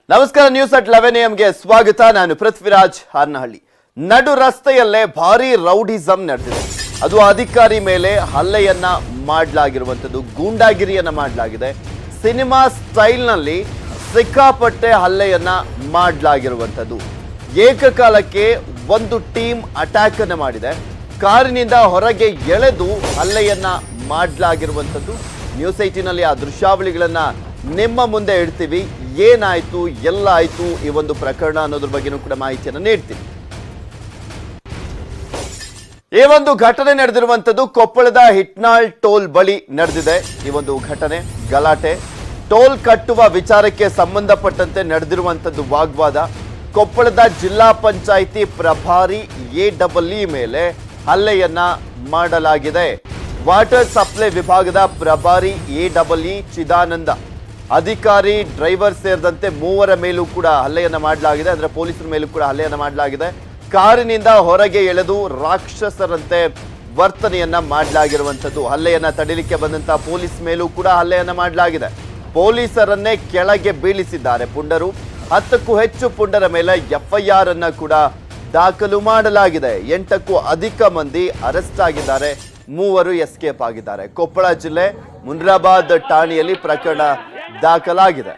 ನಮಸ್ಕಾರ news at eleven ಎಂಗೆ ಸ್ವಾಗತ ನಾನು ಪೃಥ್ವಿರಾಜ್ ಹಾರ್ನಹಳ್ಳಿ ನಡು ರಸ್ತೆಯಲ್ಲೇ ಭಾರಿ ರೌಡಿಸಂ ನಡೆದಿದೆ ಅದು ಅಧಿಕಾರಿ ಮೇಲೆ ಹಲ್ಲೆಯನ್ನ ಮಾಡಲಾಗಿರುವಂಥದ್ದು ಗೂಂಡಾಗಿರಿಯನ್ನ ಮಾಡಲಾಗಿದೆ ಸಿನಿಮಾ ಸ್ಟೈಲ್ನಲ್ಲಿ ಸಿಕ್ಕಾಪಟ್ಟೆ ಹಲ್ಲೆಯನ್ನ ಮಾಡಲಾಗಿರುವಂಥದ್ದು ಏಕಕಾಲಕ್ಕೆ ಒಂದು ಟೀಮ್ ಅಟ್ಯಾಕ್ ಅನ್ನ ಮಾಡಿದೆ ಕಾರಿನಿಂದ ಹೊರಗೆ ಎಳೆದು ಹಲ್ಲೆಯನ್ನ ಮಾಡಲಾಗಿರುವಂಥದ್ದು ನ್ಯೂಸ್ ಏಟಿನಲ್ಲಿ ಆ ದೃಶ್ಯಾವಳಿಗಳನ್ನ ನಿಮ್ಮ ಮುಂದೆ ಇಡ್ತೀವಿ ಏನಾಯ್ತು ಎಲ್ಲ ಆಯ್ತು ಈ ಒಂದು ಪ್ರಕರಣ ಅನ್ನೋದ್ರ ಬಗ್ಗೆನೂ ಕೂಡ ಮಾಹಿತಿಯನ್ನು ನೀಡ್ತೀವಿ ಈ ಒಂದು ಘಟನೆ ನಡೆದಿರುವಂತದ್ದು ಕೊಪ್ಪಳದ ಹಿಟ್ನಾಳ್ ಟೋಲ್ ಬಳಿ ನಡೆದಿದೆ ಈ ಒಂದು ಘಟನೆ ಗಲಾಟೆ ಟೋಲ್ ಕಟ್ಟುವ ವಿಚಾರಕ್ಕೆ ಸಂಬಂಧಪಟ್ಟಂತೆ ನಡೆದಿರುವಂತದ್ದು ವಾಗ್ವಾದ ಕೊಪ್ಪಳದ ಜಿಲ್ಲಾ ಪಂಚಾಯಿತಿ ಪ್ರಭಾರಿ ಎ ಡಬಲ್ ಇ ಮೇಲೆ ಹಲ್ಲೆಯನ್ನ ಮಾಡಲಾಗಿದೆ ವಾಟರ್ ಸಪ್ಲೈ ವಿಭಾಗದ ಪ್ರಭಾರಿ ಎ ಡಬಲ್ ಇ ಚಿದಾನಂದ ಅಧಿಕಾರಿ ಡ್ರೈವರ್ ಸೇರಿದಂತೆ ಮೂವರ ಮೇಲೂ ಕೂಡ ಹಲ್ಲೆಯನ್ನ ಮಾಡಲಾಗಿದೆ ಅಂದ್ರೆ ಪೊಲೀಸರ ಮೇಲೂ ಕೂಡ ಹಲ್ಲೆಯನ್ನ ಮಾಡಲಾಗಿದೆ ಕಾರಿನಿಂದ ಹೊರಗೆ ಎಳೆದು ರಾಕ್ಷಸರಂತೆ ವರ್ತನೆಯನ್ನ ಮಾಡಲಾಗಿರುವಂಥದ್ದು ಹಲ್ಲೆಯನ್ನ ತಡಿಲಿಕ್ಕೆ ಬಂದಂತ ಪೊಲೀಸ್ ಮೇಲೂ ಕೂಡ ಹಲ್ಲೆಯನ್ನ ಮಾಡಲಾಗಿದೆ ಪೊಲೀಸರನ್ನೇ ಕೆಳಗೆ ಬೀಳಿಸಿದ್ದಾರೆ ಪುಂಡರು ಹತ್ತಕ್ಕೂ ಹೆಚ್ಚು ಪುಂಡರ ಮೇಲೆ ಎಫ್ಐಆರ್ ಅನ್ನ ಕೂಡ ದಾಖಲು ಮಾಡಲಾಗಿದೆ ಎಂಟಕ್ಕೂ ಅಧಿಕ ಮಂದಿ ಅರೆಸ್ಟ್ ಆಗಿದ್ದಾರೆ ಮೂವರು ಎಸ್ಕೇಪ್ ಆಗಿದ್ದಾರೆ ಕೊಪ್ಪಳ ಜಿಲ್ಲೆ ಮುನ್ರಾಬಾದ್ ಠಾಣೆಯಲ್ಲಿ ಪ್ರಕರಣ ದಾಖಲಾಗಿದೆ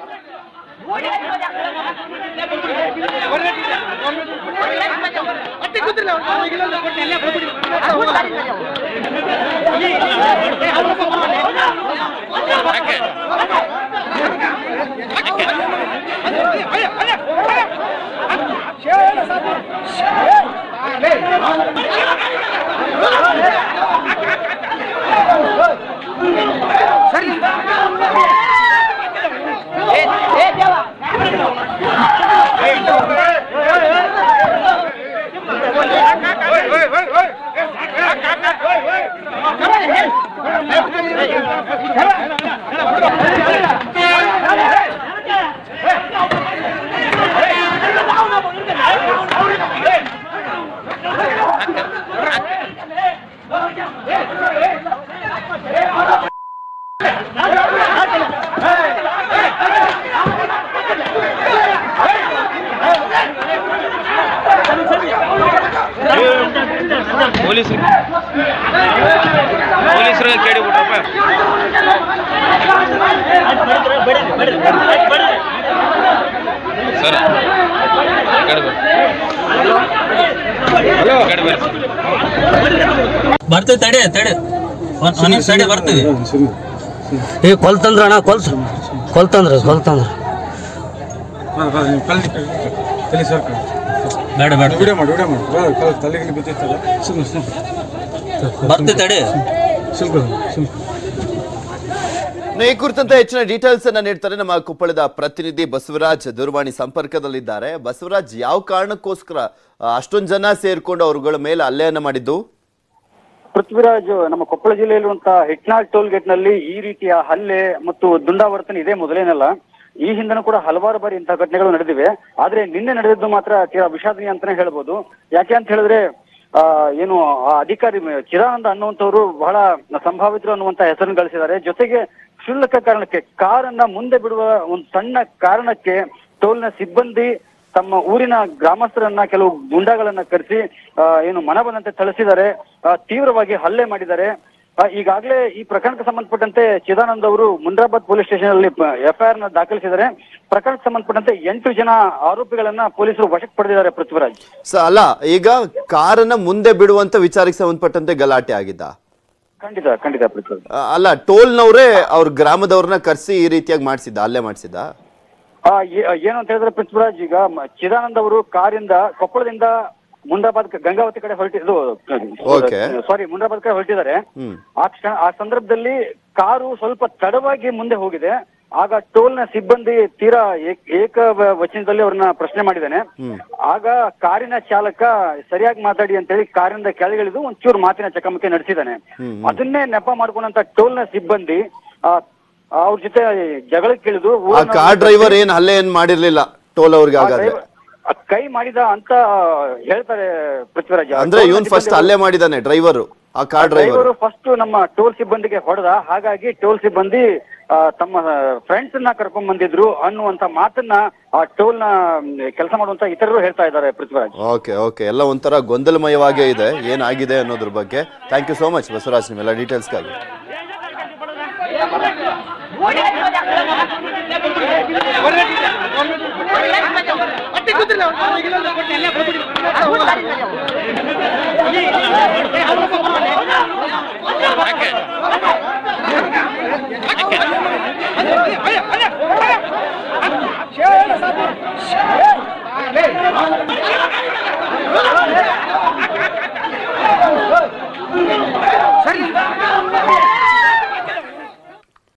ಪೊಲೀಸರು ಪೊಲೀಸರಿಗೆ ಕೇಳಿಬಿಟ್ರಪ್ಪ ಸರ್ ಕಡೆ ಬರ್ರಿ ಕಡೆ ಬರ್ರಿ ಬರ್ತೀವಿ ತಡಿ ತಡಿ ಒಂದ್ ಒಂದ್ ನಿಮಿಷ ತಡಿ ಬರ್ತೀವಿ ಏ ಕೊಲ್ ತಂದ್ರ ಅಣ್ಣ ಕೊಲ್ ಕೊಲ್ ತಂದ್ರ ಕೊಲ್ ತಂದ್ರ ತಲೆ ಸರ್ ಬೇಡ ಬೇಡ ವಿಡಿಯೋ ಮಾಡಿ ವಿಡಿಯೋ ಮಾಡಿ ಬಾ, ಕಲ್ ತಲೆಗೆ ಬಿದ್ದಿತ್ತಲ್ಲ ಸುಮ್ಮನೆ ಸುಮ್ಮನೆ ಬರ್ತೀವಿ ತಡಿ ಸುಮ್ಕ ಸುಮ್ಕ ಇನ್ನು ಈ ಕುರಿತಂತೆ ಹೆಚ್ಚಿನ ಡೀಟೇಲ್ಸ್ ಅನ್ನ ನೀಡ್ತಾರೆ ನಮ್ಮ ಕೊಪ್ಪಳದ ಪ್ರತಿನಿಧಿ ಬಸವರಾಜ್ ದೂರವಾಣಿ ಸಂಪರ್ಕದಲ್ಲಿದ್ದಾರೆ ಬಸವರಾಜ್ ಯಾವ ಕಾರಣಕ್ಕೋಸ್ಕರ ಆ, ಅಷ್ಟೊಂದ್ ಜನ ಸೇರ್ಕೊಂಡು ಅವರುಗಳ ಮೇಲೆ ಹಲ್ಲೆಯನ್ನ ಮಾಡಿದ್ದು ಪೃಥ್ವಿರಾಜ್ ನಮ್ಮ ಕೊಪ್ಪಳ ಜಿಲ್ಲೆಯಲ್ಲಿರುವಂತಹ ಹಿಟ್ನಾಳ್ ಟೋಲ್ ಗೇಟ್ ನಲ್ಲಿ ಈ ರೀತಿಯ ಹಲ್ಲೆ ಮತ್ತು ದುಂಡಾವರ್ತನೆ ಇದೇ ಮೊದಲೇನಲ್ಲ ಈ ಹಿಂದನೂ ಕೂಡ ಹಲವಾರು ಬಾರಿ ಇಂತಹ ಘಟನೆಗಳು ನಡೆದಿವೆ ಆದ್ರೆ ನಿನ್ನೆ ನಡೆದಿದ್ದು ಮಾತ್ರ ತೀರಾ ವಿಷಾದನೀಯ ಅಂತಾನೆ ಹೇಳ್ಬೋದು ಯಾಕೆ ಅಂತ ಹೇಳಿದ್ರೆ ಆ ಏನು ಆ ಅಧಿಕಾರಿ ಮ- ಚಿದಾನಂದ ಅನ್ನುವಂಥವ್ರು ಬಹಳ ಸಂಭಾವಿತರು ಅನ್ನುವಂತ ಹೆಸರನ್ನು ಗಳಿಸಿದ್ದಾರೆ ಜೊತೆಗೆ ಕ್ಷುಲ್ಲಕ ಕಾರಣಕ್ಕೆ ಕಾರನ್ನ ಮುಂದೆ ಬಿಡುವ ಒಂದು ಸಣ್ಣ ಕಾರಣಕ್ಕೆ ಟೋಲ್ನ ಸಿಬ್ಬಂದಿ ತಮ್ಮ ಊರಿನ ಗ್ರಾಮಸ್ಥರನ್ನ ಕೆಲವು ಗುಂಡಾಗಳನ್ನ ಕರೆಸಿ ಏನು ಮನ ಬಂದಂತೆ ಥಳಿಸಿದ್ದಾರೆ ಆ, ತೀವ್ರವಾಗಿ ಹಲ್ಲೆ ಮಾಡಿದ್ದಾರೆ ಆ, ಈಗಾಗಲೇ ಈ ಪ್ರಕರಣಕ್ಕೆ ಸಂಬಂಧಪಟ್ಟಂತೆ ಚಿದಾನಂದ್ ಅವರು ಮುಂಡ್ರಾಬಾದ್ ಪೊಲೀಸ್ ಸ್ಟೇಷನ್ ಅಲ್ಲಿ ಎಫ್ಐಆರ್ ನ ದಾಖಲಿಸಿದ್ದಾರೆ ಪ್ರಕರಣಕ್ಕೆ ಸಂಬಂಧಪಟ್ಟಂತೆ ಎಂಟು ಜನ ಆರೋಪಿಗಳನ್ನ ಪೊಲೀಸರು ವಶಕ್ಕೆ ಪಡೆದಿದ್ದಾರೆ ಪೃಥ್ವಿರಾಜ್ ಸ ಅಲ್ಲ ಈಗ ಕಾರನ್ನ ಮುಂದೆ ಬಿಡುವಂತ ವಿಚಾರಕ್ಕೆ ಸಂಬಂಧಪಟ್ಟಂತೆ ಗಲಾಟೆ ಆಗಿದ್ದ ಖಂಡಿತ ಖಂಡಿತ ಪೃಥ್ವಿರಾಜ್ ಆ, ಅಲ್ಲ ಟೋಲ್ನವರೇ ಅವ್ರ ಗ್ರಾಮದವ್ರನ್ನ ಕರೆಸಿ ಈ ರೀತಿಯಾಗಿ ಮಾಡಿಸಿದ್ದ ಹಲ್ಲೆ ಮಾಡಿಸಿದ್ದ ಆ, ಏ- ಏನು ಅಂತ ಹೇಳಿದ್ರೆ ಪೃಥ್ವಿರಾಜ್ ಈಗ ಮ- ಚಿದಾನಂದ್ ಅವರು ಕಾರಿಂದ ಕೊಪ್ಪಳದಿಂದ ಮುಂಡ್ರಾಬಾದ್ ಕ- ಗಂಗಾವತಿ ಕಡೆ ಹೊರಟಿದ್ದು Okay. ಸಾರಿ ಮುಂಡ್ರಾಬಾದ್ ಕಡೆ ಹೊರಟಿದ್ದಾರೆ ಹ್ಮ್ ಆ ಕ್ಷಣ ಆ ಸಂದರ್ಭದಲ್ಲಿ ಕಾರು ಸ್ವಲ್ಪ ತಡವಾಗಿ ಮುಂದೆ ಹೋಗಿದೆ ಆಗ ಟೋಲ್ನ ಸಿಬ್ಬಂದಿ ತೀರಾ ಏಕ್- ಏಕ ವ- ವಚನದಲ್ಲಿ ಅವ್ರನ್ನ ಪ್ರಶ್ನೆ ಮಾಡಿದ್ದಾನೆ ಆಗ ಕಾರಿನ ಚಾಲಕ ಸರಿಯಾಗಿ ಮಾತಾಡಿ ಅಂತೇಳಿ ಕಾರಿಂದ ಕೆಳಗಿಳಿದು ಒಂಚೂರು ಮಾತಿನ ಚಕಮಕಿ ನಡೆಸಿದ್ದಾನೆ ಅದನ್ನೇ ನೆಪ ಮಾಡ್ಕೊಂಡಂತ ಟೋಲ್ನ ಸಿಬ್ಬಂದಿ ಆ ಅವ್ರ ಜೊತೆ ಜಗಳಕ್ಕಿಳಿದು ಆ ಊರನ್ನ- ಕಾರ್ ಡ್ರೈವರ್ ಏನ್ ಹಲ್ಲೆ ಏನ್ ಮಾಡಿರ್ಲಿಲ್ಲ ಟೋಲ್ ಅವ್ರಿಗೆ ಆ ಹಾಗಾದ್ರೆ driver- ಆ ಕೈ ಮಾಡಿದ ಅಂತ ಹೇಳ್ತಾರೆ ಪೃಥ್ವಿರಾಜ್ ಅಂದ್ರೆ ಇವನ್ ಫಸ್ಟ್ ಹಲ್ಲೆ ಮಾಡಿದಾನೆ ಡ್ರೈವರ್ ಆ ಕಾರ್ ಡ್ರೈವರ್ ಡ್ರೈವರು ಫಸ್ಟ್ ನಮ್ಮ ಟೋಲ್ ಸಿಬ್ಬಂದಿಗೆ ಹೊಡೆದ ಹಾಗಾಗಿ ಟೋಲ್ ಸಿಬ್ಬಂದಿ ಆ, ತಮ್ಮ ಫ್ರೆಂಡ್ಸ್ ನ ಕರ್ಕೊಂಡ್ ಬಂದಿದ್ರು ಅನ್ನುವಂತ ಮಾತನ್ನ ಆ ಟೋಲ್ ನ ಕೆಲಸ ಮಾಡುವಂತ ಇತರರು ಹೇಳ್ತಾ ಇದ್ದಾರೆ ಪೃಥ್ವಿರಾಜ್ ಓಕೆ ಓಕೆ ಎಲ್ಲ ಒಂಥರ ಗೊಂದಲಮಯವಾಗೇ ಇದೆ ಏನಾಗಿದೆ ಅನ್ನೋದ್ರ ಬಗ್ಗೆ thank you so much Basavaraj ನಿಮ್ಮೆಲ್ಲ ಡೀಟೇಲ್ಸ್ಗಾಗಿ Hey!